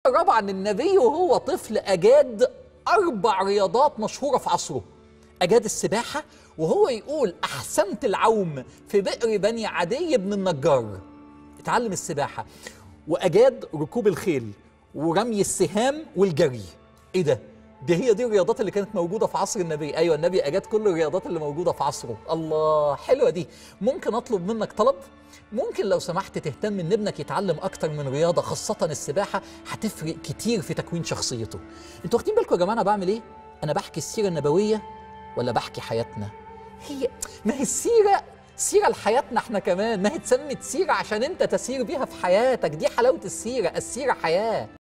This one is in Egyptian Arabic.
الرابعة ان النبي وهو طفل اجاد اربع رياضات مشهورة في عصره اجاد السباحة وهو يقول احسنت العوم في بئر بني عدي بن النجار اتعلم السباحة واجاد ركوب الخيل ورمي السهام والجري ايه ده دي هي دي الرياضات اللي كانت موجودة في عصر النبي أيوة النبي أجاد كل الرياضات اللي موجودة في عصره الله حلوة دي ممكن أطلب منك طلب ممكن لو سمحت تهتم ان ابنك يتعلم اكتر من رياضه خاصه السباحه هتفرق كتير في تكوين شخصيته انتوا واخدين بالكم يا جماعه انا بعمل ايه انا بحكي السيره النبويه ولا بحكي حياتنا هي ما هي السيره سيره لحياتنا احنا كمان ما هي اتسمت سيره عشان انت تسير بيها في حياتك دي حلاوه السيره السيره حياه